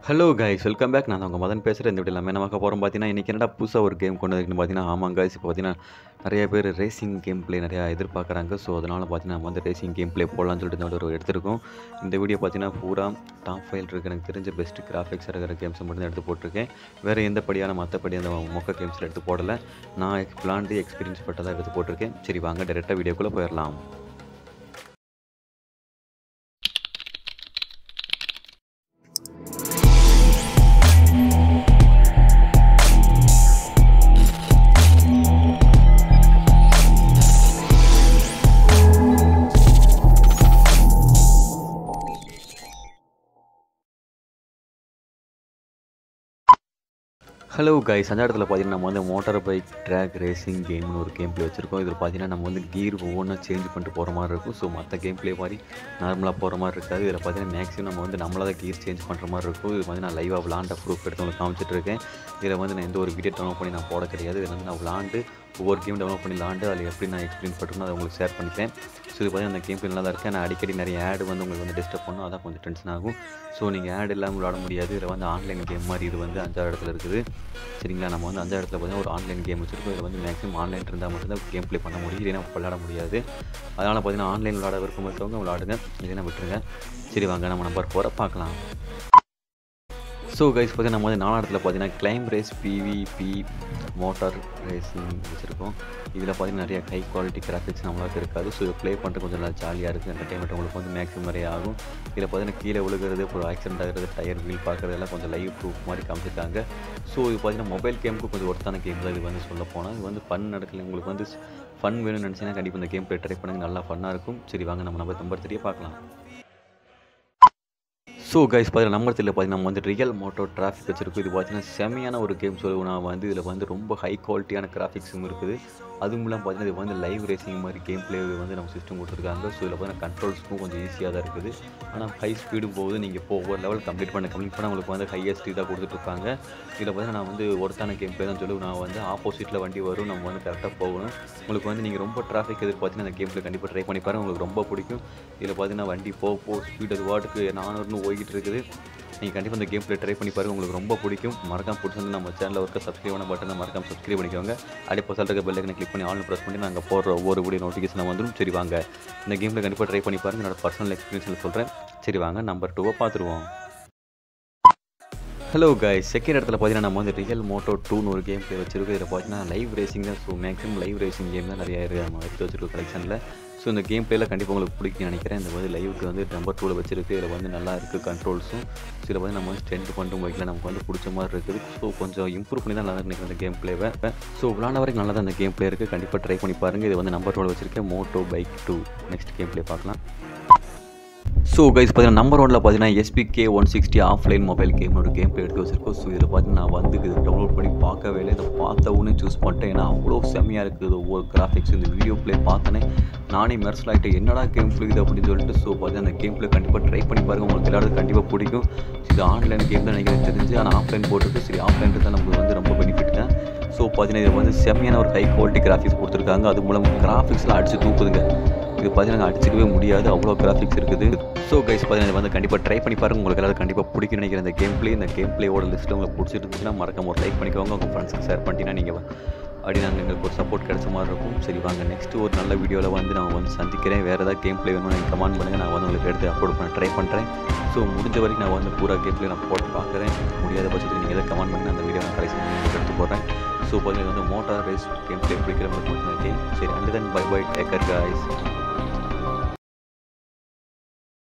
hello guys welcome back நான் உங்கள் மதன் பேசுகிறேன் இந்த வீடியோ எல்லாமே நமக்கு போகிறோம் பார்த்தீங்கன்னா இன்றைக்கி என்னடா புதுசாக ஒரு கேம் கொண்டு வந்துருக்குன்னு பார்த்தீங்கன்னா ஆமாம் கைஸ் இப்போ பார்த்தீங்கன்னா நிறைய பேர் ரேசிங் கேம் ப்ளே நிறையா எதிர்பார்க்குறாங்க ஸோ அதனால் பார்த்தீங்கன்னா நம்ம வந்து ரேசிங் கேம் ப்ளே போடலாம்னு சொல்லிட்டு இந்த ஒரு எடுத்திருக்கோம் இந்த வீடியோ பார்த்தீங்கன்னா பூரா டாப் ஃபைல் இருக்குது எனக்கு தெரிஞ்ச பெஸ்ட் கிராஃபிக்ஸ் இருக்கிற கேம்ஸை மட்டும் தான் எடுத்து போட்டிருக்கேன் வேறு எந்த படியான மற்றபடி அந்த மொக்க கேம்ஸில் எடுத்து போடலை நான் விளாண்டு எக்ஸ்பீரியன்ஸ் பட்டதாக எடுத்து போட்டிருக்கேன் சரி வாங்க டேரெக்டாக வீடியோக்குள்ளே போயிடலாம் ஹலோ கைஸ் அந்த இடத்துல பார்த்தீங்கன்னா நம்ம வந்து மோட்டார் பைக் ட்ராக் ரேசிங் கேம்னு ஒரு கேம் ப்ளே வச்சுருக்கோம் இதில் பார்த்தீங்கன்னா நம்ம வந்து கீர் ஒவ்வொன்றா சேஞ்ச் பண்ணிட்டு போகிற மாதிரி இருக்கும் ஸோ மற்ற கேம் ப்ளே மாதிரி நார்மலாக போகிற மாதிரி இருக்காது இதில் பார்த்தீங்கன்னா மேக்ஸிமம் நம்ம வந்து நம்மளாக தான் கீர் சேஞ்ச் பண்ணுற மாதிரி இருக்கும் இது வந்து நான் லைவாக விளாண்ட ப்ரூஃப் எடுத்து உங்களுக்கு காமிச்சிட்டு இருக்கேன் இதில் வந்து நான் எந்த ஒரு வீடியோ டவுன்லோட் பண்ணி நான் போட கிடையாது இதில் வந்து நான் விளாண்டு ஒவ்வொரு கேம் டவுன்லோட் பண்ணி விளாண்டு அதில் எப்படி நான் எக்ஸ்பீரியன்ஸ் பண்ணுறேன்னு அதை உங்களுக்கு ஷேர் பண்ணிப்பேன் ஸோ இது பார்த்தீங்கன்னா அந்த கேம் ப்ளே நல்லா தான் இருக்கேன் நான் அடிக்கடி நிறைய ஆடு வந்து உங்களுக்கு வந்து டிஸ்டர்ப் பண்ணும் அதான் கொஞ்சம் டென்ஷன் ஆகும் ஸோ நீங்கள் ஆட் இல்லாமல் விளாட முடியாது இதில் வந்து ஆன்லைன் கேம் மாதிரி இது வந்து அஞ்சாறு இடத்துல இருக்குது சரிங்களா நம்ம வந்து அந்த இடத்துல பார்த்தீங்கன்னா ஒரு ஆன்லைன் கேம் வச்சுருக்கோம் இதில் வந்து மேக்ஸிமம் ஆன்லைன் இருந்தால் மட்டும்தான் கேம் ப்ளே பண்ண முடியும் இல்லைன்னா விளாட முடியாது அதனால் பார்த்தீங்கன்னா ஆன்லைன் விளாட விருப்பம் இருக்கவங்க விளாடுங்க இல்லைன்னா விட்டுருங்க சரி வாங்க நம்ம நம்பர் போகிற பார்க்கலாம் ஸோ கைஸ் பார்த்தீங்கன்னா நம்ம வந்து நாலு இடத்துல பார்த்தீங்கன்னா climb race PVP motor racing வச்சுருக்கோம் இதில் பார்த்தீங்கன்னா நிறைய ஹை குவாலிட்டி கிராஃபிக்ஸ் நம்மளுக்கு இருக்காது ஸோ இதை ப்ளே பண்ணுறது கொஞ்சம் நல்லா ஜாலியாக இருக்குது என்டர்டைன்மெண்ட் உங்களுக்கு வந்து மேக்ஸிமம் நிறைய ஆகும் இதில் பார்த்தீங்கன்னா கீழே விழுகிறது ஒரு ஆக்சிடென்ட் ஆகிறது டயர் வீல் பார்க்குறது எல்லாம் கொஞ்சம் லைவ் ப்ரூஃப் மாதிரி காமிச்சிருக்காங்க ஸோ இது பார்த்தீங்கன்னா மொபைல் கேமுக்கு கொஞ்சம் ஒருத்தான கேம் தான் இது வந்து சொல்ல போனால் இது வந்து ஃபன் நடக்கல உங்களுக்கு வந்து ஃபன் வேணும்னு நினச்சிங்கன்னா கண்டிப்பாக இந்த கேம் ப்ளே ட்ரை பண்ணுங்கள் நல்லா ஃபன்னாக இருக்கும் சரி வாங்க நம்ம நம்பர் நம்பர் தெரிய பார்க்கலாம் ஸோ கைஸ் பார்த்தீங்கன்னா நம்பர் த்ரீல பார்த்தீங்கன்னா நம்ம வந்து ரியல் மோட்டோ டிராஃபிக் வச்சிருக்கோம் இது பார்த்தீங்கன்னா செமையான ஒரு கேம் சொல்லுவோம் நான் வந்து இதில் வந்து ரொம்ப ஹை குவாலிட்டியான கிராஃபிக்ஸும் இருக்குது அதுவும் இல்லாமல் பார்த்தீங்கன்னா இது வந்து லைவ் ரேசிங் மாதிரி கேம் ப்ளே வந்து நம்ம சிஸ்டம் கொடுத்துருக்காங்க ஸோ இதில் பார்த்தீங்கன்னா கண்ட்ரோல்ஸுக்கும் கொஞ்சம் ஈஸியாக தான் இருக்குது ஆனால் ஹை ஸ்பீடும் போகுது நீங்கள் இப்போ ஒவ்வொரு லெவல் கம்ப்ளீட் பண்ண கம்ப்ளீட் பண்ண உங்களுக்கு வந்து ஹையஸ்ட் இதாக கொடுத்துட்ருப்பாங்க இதில் பார்த்தீங்கன்னா நான் வந்து ஒருத்தான கேம் ப்ளே தான் சொல்லி நான் வந்து ஆப்போசிட்டில் வண்டி வரும் நம்ம வந்து கரெக்டாக போகணும் உங்களுக்கு வந்து நீங்கள் ரொம்ப டிராஃபிக் எதிர்பார்த்தீங்கன்னா அந்த கேம் ப்ளே கண்டிப்பாக ட்ரை பண்ணி பாருங்கள் உங்களுக்கு ரொம்ப பிடிக்கும் இதில் பார்த்தீங்கன்னா வண்டி போக போ ஸ்பீட் அது வாட்டுக்கு நானூறுனு ஓடிக்கிட்டு இருக்குது நீங்கள் கண்டிப்பாக இந்த கேம் ப்ளே ட்ரை பண்ணி பாருங்கள் உங்களுக்கு ரொம்ப பிடிக்கும் மறக்காம பிடிச்சிருந்து நம்ம சேனலில் ஒர்க்க சப்ஸ்கிரைப் பண்ண பட்டனை மறக்காம சப்ஸ்கிரைப் பண்ணிக்கோங்க அப்படியே பசல் இருக்க பெல்லைக்கனை கிளிக் பண்ணி ஆன்லைன் ப்ரெஸ் பண்ணி நாங்கள் போடுற ஒவ்வொரு வீடியோ நோட்டிஃபிகேஷன் வந்துடும் சரி வாங்க இந்த கேம் ப்ளே கண்டிப்பாக ட்ரை பண்ணி பாருங்கள் என்னோட பர்சனல் எக்ஸ்பீரியன்ஸில் சொல்கிறேன் சரி வாங்க நம்பர் டூவை பார்த்துருவோம் ஹலோ காய் செகண்ட் இடத்துல பார்த்தீங்கன்னா நம்ம வந்து ரியல் மோட்டோ டூன்னு ஒரு கேம் ப்ளே வச்சிருக்கோம் இதில் பார்த்தீங்கன்னா லைவ் ரேசிங் தான் so maximum live racing game தான் நிறையா இருக்குது நம்ம எடுத்து வச்சிருக்கோம் கலெக்ஷனில் ஸோ இந்த கேம் ப்ளேயில் கண்டிப்பாக உங்களுக்கு பிடிக்கும் நினைக்கிறேன் இந்த வந்து லைவுக்கு வந்து நம்பர் டூவில் வச்சிருக்கு இதில் வந்து நல்லா இருக்குது கண்ட்ரோல்ஸும் ஸோ இதில் வந்து நம்ம வந்து ஸ்ட்ரென்த் பண்ணிட்டு போய்க்கலாம் நமக்கு வந்து பிடிச்ச மாதிரி இருக்குது ஸோ கொஞ்சம் இம்ப்ரூவ் பண்ணி தான் நல்லா நினைக்கிறேன் இந்த கேம் ப்ளேவை ஸோ விளாண்ட வரைக்கும் நல்லா தான் இந்த கேம் ப்ளே இருக்குது கண்டிப்பாக ட்ரை பண்ணி பாருங்கள் இது வந்து நம்பர் டூவில் வச்சிருக்கேன் moto bike two next game play பார்க்கலாம் ஸோ கைஸ் பார்த்தீங்கன்னா நம்பர் ஒனில் பார்த்தீங்கன்னா SPK one sixty offline mobile கேம்னு ஒரு கேம் ப்ளே எடுத்து வச்சிருக்கோம் ஸோ இதில் பார்த்தீங்கன்னா நான் வந்து இது டவுன்லோட் பண்ணி பார்க்கவே இல்லை இதை பார்த்த உடனே சூஸ் பண்ணிட்டேன் ஏன்னா அவ்வளோ செம்மையாக இருக்குது ஒவ்வொரு கிராஃபிக்ஸ் இந்த வீடியோ ப்ளே பார்த்தனே நானே மெர்சல் ஆகிட்டு என்னடா கேம் ப்ளே இது அப்படின்னு சொல்லிட்டு ஸோ பார்த்தீங்கன்னா அந்த கேம் ப்ளே கண்டிப்பாக ட்ரை பண்ணி பாருங்கள் உங்களுக்கு எல்லாரும் கண்டிப்பாக பிடிக்கும் இது ஆன்லைன் கேம் தான் நினைக்கிறேன் தெரிஞ்சு ஆனால் ஆஃப்லைன் போட்டுருக்கு சரி ஆஃப்லைன் தான் நமக்கு வந்து ரொம்ப பெனிஃபிட் தான் ஸோ பார்த்தீங்கன்னா இது வந்து செம்மையான ஒரு ஹை குவாலிட்டி கிராஃபிக்ஸ் கொடுத்துருக்காங்க அது மூலம் கிராஃபிக்ஸ்லாம் அடித்து தூக்குதுங்க இது பார்த்தீங்கன்னா அடிச்சிக்கவே முடியாது அவ்வளோ கிராஃபிக்ஸ் இருக்குது ஸோ கைஸ் பார்த்தீங்கன்னா வந்து கண்டிப்பாக ட்ரை பண்ணி பாருங்கள் உங்களுக்கு எல்லாரும் கண்டிப்பாக பிடிக்கும் நினைக்கிறேன் இந்த கேம் ப்ளே இந்த கேம் ப்ளேயோட லிஸ்ட் உங்களுக்கு பிடிச்சிருந்துச்சுன்னா மறக்காம ஒரு லைக் பண்ணிக்கோங்க உங்கள் ஃப்ரெண்ட்ஸுக்கு ஷேர் பண்ணிட்டீங்கன்னா நீங்கள் அப்படி நாங்கள் எங்களுக்கு ஒரு சப்போர்ட் கிடைச்ச மாதிரி இருக்கும் சரி வாங்க நெக்ஸ்ட் ஒரு நல்ல வீடியோவில் வந்து நான் வந்து சந்திக்கிறேன் வேறு ஏதாவது கேம் ப்ளே வேணும்னு நீங்கள் கமெண்ட் பண்ணுங்கள் நான் வந்து உங்களுக்கு எடுத்து அப்லோட் பண்ண ட்ரை பண்ணுறேன் ஸோ முடிஞ்ச வரைக்கும் நான் வந்து பூரா கேம் ப்ளே நான் போட்டு பார்க்குறேன் முடியாத பட்சத்துக்கு நீங்கள் எதாவது கமெண்ட் பண்ணி அந்த வீடியோ நான் கடைசி உங்களுக்கு எடுத்து போடுறேன் ஸோ பார்த்தீங்கன்னா வந்து மோட்டார் ரேஸ் கேம் ப்ளே பிடிக்கிற மாதிரி மட்டும் கேம் சரி and then bye bye take care guys